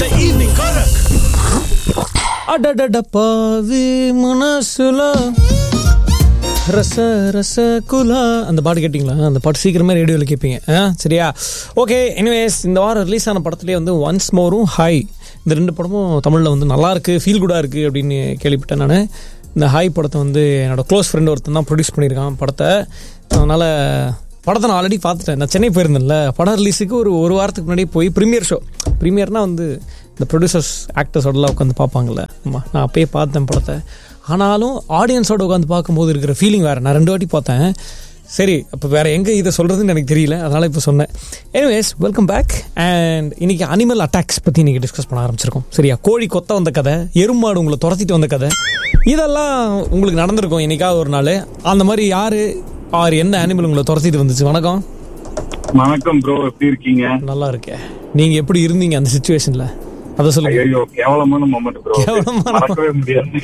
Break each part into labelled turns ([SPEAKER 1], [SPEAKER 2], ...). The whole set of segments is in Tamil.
[SPEAKER 1] The evening Karak.
[SPEAKER 2] அடடடப்பாவி மனசுல ரச ரச குலா அந்த பாட்டு கேட்டிங்களா அந்த பாட்டு சீக்கிரமே ரேடியோவில் கேட்பீங்க ஆ சரியா ஓகே எனிவேஸ் இந்த வாரம் ரிலீஸ் ஆன படத்துலேயே வந்து ஒன்ஸ் மோரும் ஹாய் இந்த ரெண்டு படமும் தமிழில் வந்து நல்லா இருக்கு ஃபீல் குடாக இருக்குது அப்படின்னு கேள்விப்பட்டேன் நான் இந்த ஹாய் படத்தை வந்து என்னோட க்ளோஸ் ஃப்ரெண்ட் ஒருத்தன் தான் ப்ரொடியூஸ் பண்ணியிருக்கான் படத்தை அதனால் படத்தை நான் ஆல்ரெடி பார்த்துட்டேன் நான் சென்னை போயிருந்தேன்ல படம் ரிலீஸுக்கு ஒரு ஒரு வாரத்துக்கு முன்னாடி போய் ப்ரீமியர் ஷோ ப்ரீமியர்னா வந்து இந்த ப்ரொடியூசர்ஸ் ஆக்டர்ஸோடலாம் உட்காந்து பார்ப்பாங்கல்ல ஆமாம் நான் அப்பயே பார்த்தேன் படத்தை ஆனாலும் ஆடியன்ஸோட உட்காந்து பார்க்கும்போது இருக்கிற ஃபீலிங் வேறு நான் ரெண்டு வாட்டி பார்த்தேன் சரி அப்போ வேறு எங்கே இதை சொல்கிறதுன்னு எனக்கு தெரியல அதனால் இப்போ சொன்னேன் எனிவேஸ் வெல்கம் பேக் அண்ட் இன்னைக்கு அனிமல் அட்டாக்ஸ் பற்றி இன்றைக்கி டிஸ்கஸ் பண்ண ஆரம்பிச்சிருக்கோம் சரியா கோழி கொத்த வந்த கதை எருமாடு உங்களை துரத்திட்டு வந்த கதை இதெல்லாம் உங்களுக்கு நடந்திருக்கும் என்னைக்காவது ஒரு நாள் அந்த மாதிரி யார் ஆறு என்ன அனிமல் உங்களை துரத்திட்டு வந்துச்சு வணக்கம்
[SPEAKER 3] வணக்கம் ப்ரோ எப்படி இருக்கீங்க
[SPEAKER 2] நல்லா இருக்கேன் நீங்கள் எப்படி இருந்தீங்க அந்த சுச்சுவேஷனில் அதை சொல்லுங்க
[SPEAKER 3] ஐயோ கேவலமான மொமெண்ட் ப்ரோ
[SPEAKER 2] கேவலமான
[SPEAKER 3] மறக்கவே முடியாது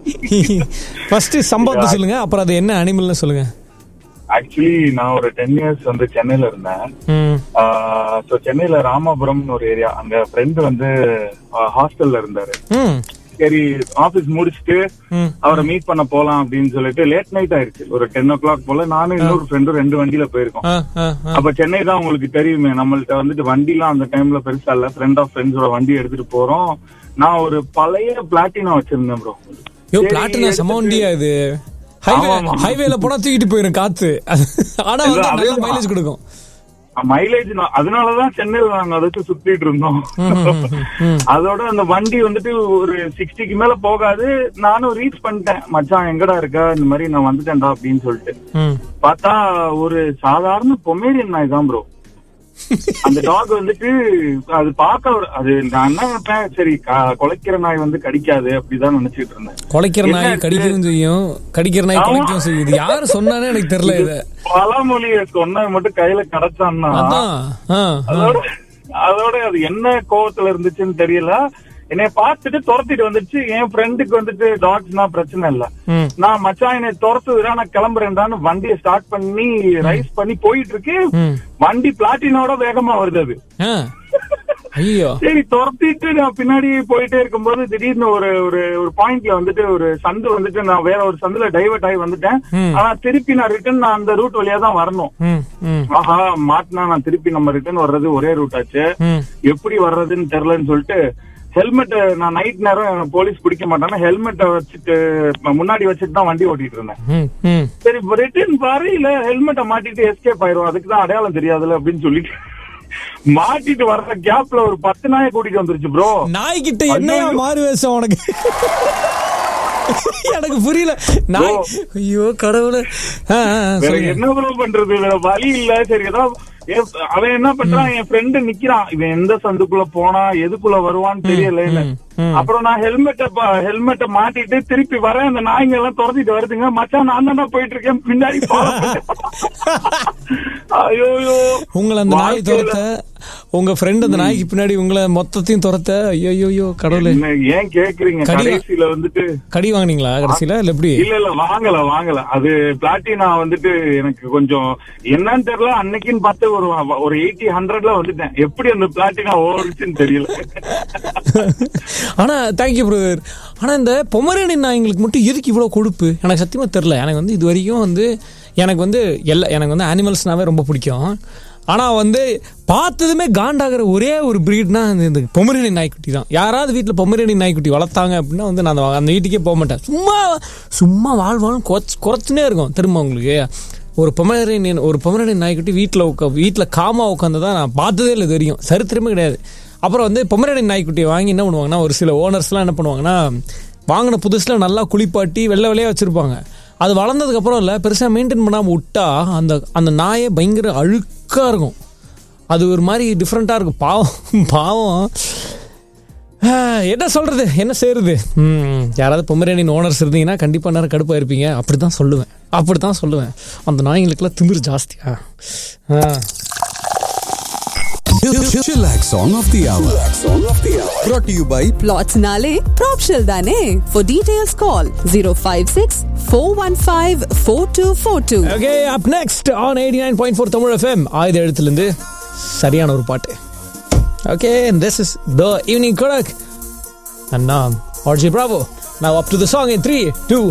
[SPEAKER 2] ஃபர்ஸ்ட் சம்பவத்தை சொல்லுங்க அப்புறம் அது என்ன அனிமல்னு சொல்லுங்க
[SPEAKER 3] ஆக்சுவலி நான் ஒரு டென் இயர்ஸ் வந்து சென்னையில இருந்தேன்
[SPEAKER 2] ம்
[SPEAKER 3] சோ சென்னையில ராமாபுரம்னு ஒரு ஏரியா அங்க ஃப்ரெண்ட் வந்து ஹாஸ்டல்ல இருந்தாரு
[SPEAKER 2] ம்
[SPEAKER 3] சரி ஆபீஸ் முடிச்சுட்டு
[SPEAKER 2] ம்
[SPEAKER 3] அவரை மீட் பண்ண போலாம் அப்படின்னு சொல்லிட்டு லேட் நைட் ஆயிருச்சு ஒரு டென் ஓ கிளாக் போல நானும் இன்னொரு ஃப்ரெண்டும் ரெண்டு வண்டியில போயிருக்கோம்
[SPEAKER 2] ஆ ஆ ஆ
[SPEAKER 3] அப்ப சென்னை தான் உங்களுக்கு தெரியுமே நம்மள்ட்ட வந்துட்டு வண்டிலாம் அந்த டைம்ல பெருசா இல்ல ஃப்ரெண்ட் ஆஃப் ஃப்ரெண்ட்ஸோட வண்டி எடுத்துட்டு போறோம் நான் ஒரு பழைய பிளாட்டினா வச்சிருந்தேன் ப்ரோ
[SPEAKER 2] யோ பிளாட்டினா செம வண்டியா இது ஹைவே
[SPEAKER 3] ஆமா, ஆமா.
[SPEAKER 2] ஹைவேல போனா தூக்கிட்டு போயிரும் காத்து ஆனா வந்து
[SPEAKER 3] இல்ல,
[SPEAKER 2] நல்ல
[SPEAKER 3] அதேதான்.
[SPEAKER 2] மைலேஜ் கொடுக்கும்
[SPEAKER 3] மைலேஜ் அதனாலதான் சென்னையில நாங்க அதுக்கு சுத்திட்டு இருந்தோம் அதோட அந்த வண்டி வந்துட்டு ஒரு சிக்ஸ்டிக்கு மேல போகாது நானும் ரீச் பண்ணிட்டேன் மச்சான் எங்கடா இருக்க இந்த மாதிரி நான் வந்துட்டேன்டா அப்படின்னு சொல்லிட்டு
[SPEAKER 2] ம்
[SPEAKER 3] பார்த்தா ஒரு சாதாரண பொமேரியன் நாய் தான் ப்ரோ அந்த டாக் வந்துட்டு அது பார்க்க ஒரு- அது நான் என்ன நினைப்பேன் சரி க- குலைக்கிற நாய் வந்து கடிக்காது அப்படிதான் நினைச்சிட்டு இருந்தேன்
[SPEAKER 2] குலைக்கிற நாய்
[SPEAKER 3] என்ன
[SPEAKER 2] கடிக்கவும் செய்யும் கடிக்கிற நாய்
[SPEAKER 3] ஆமா.
[SPEAKER 2] குலைக்கவும் செய்யும் இது யாரு சொன்னானே எனக்கு தெரியல இது
[SPEAKER 3] பழமொழியை சொன்ன மட்டும் கையில கிடைச்சான்னா
[SPEAKER 2] அதான் ஆ, ஆ.
[SPEAKER 3] அதோட அதோட அது என்ன கோவத்துல இருந்துச்சுன்னு தெரியல என்னைய பார்த்துட்டு துரத்திட்டு வந்துச்சு என் ஃப்ரெண்டுக்கு வந்துட்டு டாக்ஸ்னா பிரச்சனை இல்ல
[SPEAKER 2] ம்
[SPEAKER 3] நான் மச்சான் என்னை துரத்துதுடா நான் கிளம்புறேன்டான்னு வண்டியை ஸ்டார்ட் பண்ணி ரைஸ் பண்ணி போயிட்டு இருக்கு
[SPEAKER 2] ம்
[SPEAKER 3] வண்டி பிளாட்டினோட வேகமா வருது அது
[SPEAKER 2] ஆ ஐயோ
[SPEAKER 3] சரி துரத்திட்டு நான் பின்னாடி போயிட்டே இருக்கும்போது திடீர்னு ஒரு ஒரு ஒரு பாயிண்ட்ல வந்துட்டு ஒரு சந்து வந்துட்டு நான் வேற ஒரு சந்துல டைவர்ட் ஆகி வந்துட்டேன்
[SPEAKER 2] ம்.
[SPEAKER 3] ஆனா திருப்பி நான் ரிட்டர்ன் நான் அந்த ரூட் வழியா தான் வரணும்
[SPEAKER 2] ம் ம்
[SPEAKER 3] ஆஹா மாட்டினா நான் திருப்பி நம்ம ரிட்டர்ன் வர்றது ஒரே ரூட் ஆச்சு
[SPEAKER 2] ம்
[SPEAKER 3] எப்படி வர்றதுன்னு தெரியலன்னு சொல்லிட்டு ஹெல்மெட் நான் நைட் நேரம் போலீஸ் பிடிக்க மாட்டாங்க ஹெல்மெட்டை வச்சுட்டு முன்னாடி வச்சுட்டு தான் வண்டி ஓட்டிட்டு இருந்தேன்
[SPEAKER 2] ம் ம்
[SPEAKER 3] சரி ரிட்டர்ன் பாரு இல்ல ஹெல்மெட்டை மாட்டிட்டு எஸ்கேப் ஆயிரும் அதுக்கு தான் அடையாளம் தெரியாதுல்ல அப்படின்னு சொல்லிட்டு மாட்டிட்டு வர்ற கேப்ல ஒரு பத்து நாயை கூட்டிட்டு வந்துருச்சு ப்ரோ
[SPEAKER 2] நாய்கிட்ட என்னையா
[SPEAKER 3] ஐயோ.
[SPEAKER 2] மாறு வேஷம் உனக்கு எனக்கு புரியல நாய் ஐயோ கடவுளே ஆ, ஆ, ஆ,
[SPEAKER 3] வேற
[SPEAKER 2] சொல்லுங்க.
[SPEAKER 3] என்ன ப்ரோ பண்றது வேற வழி இல்ல சரி ஏதோ என் அவன் என்ன பண்றான் என் ஃப்ரெண்டு நிக்கிறான் இவன் எந்த சந்துக்குள்ள போனா எதுக்குள்ள வருவான்னு தெரியல
[SPEAKER 2] ம்.
[SPEAKER 3] அப்புறம் நான் ஹெல்மெட்ட ஹெல்மெட்ட மாட்டிட்டு திருப்பி வரேன் அந்த நாய்ங்க எல்லாம் துரத்திட்டு வருதுங்க மச்சான் நான் தானே போயிட்டு இருக்கேன் பின்னாடி follow பண்ணு. ஐயோ
[SPEAKER 2] உங்களை அந்த நாய்
[SPEAKER 3] வாழ்க்கையில-
[SPEAKER 2] துரத்த உங்க ஃப்ரெண்ட் அந்த நாய்க்கு பின்னாடி உங்களை மொத்தத்தையும் துரத்த ஐயோ ஐயோ கடவுளே
[SPEAKER 3] என்ன ஏன் கேக்குறீங்க
[SPEAKER 2] கடி-
[SPEAKER 3] கடைசியில வந்துட்டு
[SPEAKER 2] கடி வாங்குனீங்களா கடைசியில இல்ல எப்படி
[SPEAKER 3] இல்ல இல்ல வாங்கல வாங்கல அது பிளாட்டினா வந்துட்டு எனக்கு கொஞ்சம் என்னன்னு தெரியல அன்னைக்குன்னு பார்த்து ஒரு ஒரு எயிட்டி ஹண்ட்ரட்ல வந்துட்டேன் எப்படி அந்த பிளாட்டினா ஓடுச்சுன்னு தெரியல
[SPEAKER 2] ஆனா தேங்க்யூ பிரதர் ஆனா இந்த பொமரேனியன் நாய்ங்களுக்கு மட்டும் எதுக்கு இவ்வளவு கொழுப்பு எனக்கு சத்தியமா தெரியல எனக்கு வந்து இது வரைக்கும் வந்து எனக்கு வந்து எல்லா எனக்கு வந்து அனிமல்ஸ்னாவே ரொம்ப பிடிக்கும் ஆனா வந்து பார்த்ததுமே காண்டாகிற ஒரே ஒரு பிரீட்னா இந்த பொமரேனியன் நாய்க்குட்டி தான் யாராவது வீட்டில் பொமரேனியன் நாய்க்குட்டி வளர்த்தாங்க அப்படின்னா வந்து நான் அந்த- அந்த வீட்டுக்கே போக மாட்டேன் சும்மா சும்மா வாழ் வாழ் குறைச்சு குறைச்சுனே இருக்கும் திரும்ப உங்களுக்கு ஒரு பொமரேனியன் ஒரு பொமரேனியன் நாய்க்குட்டி வீட்டில் உட்கா வீட்டில் காமா உட்காந்து தான் நான் பார்த்ததே இல்லை இது வரைக்கும் சரித்திரமே கிடையாது அப்புறம் வந்து பொமரேனியன் நாய்க்குட்டியை வாங்கி என்ன பண்ணுவாங்கன்னா ஒரு சில ஓனர்ஸ்லாம் என்ன பண்ணுவாங்கன்னா வாங்கின புதுசில் நல்லா குளிப்பாட்டி வெள்ளை வெள்ளையாக வச்சுருப்பாங்க அது வளர்ந்ததுக்கப்புறம் இல்லை பெருசாக மெயின்டைன் பண்ணாமல் விட்டா அந்த அந்த நாயே பயங்கர அழுக்காக இருக்கும் அது ஒரு மாதிரி டிஃப்ரெண்ட்டாக இருக்கும் பாவம் பாவம் ஆஹ், என்ன சொல்றது என்ன செய்யறது ம், யாராவது பொமரேனியன் ஓனர்ஸ் இருந்தீங்கன்னா கண்டிப்பாக நேரம் கடுப்பாக இருப்பீங்க அப்படி தான் சொல்லுவேன் அப்படி தான் சொல்லுவேன் அந்த நாய்களுக்கெல்லாம் திமிரு ஜாஸ்தியா ஆ
[SPEAKER 1] Chillax song of the hour. Song of the hour. Brought to you by
[SPEAKER 4] Plots Nale, Propshell Dane. For details, call 056 415 4242.
[SPEAKER 2] Okay up next on eighty nine point four Tamil FM ஆயுத எழுத்துலேருந்து சரியான ஒரு பாட்டு okay this is the evening Kodak and நான் RJ Bravo Now up to the song in three, two,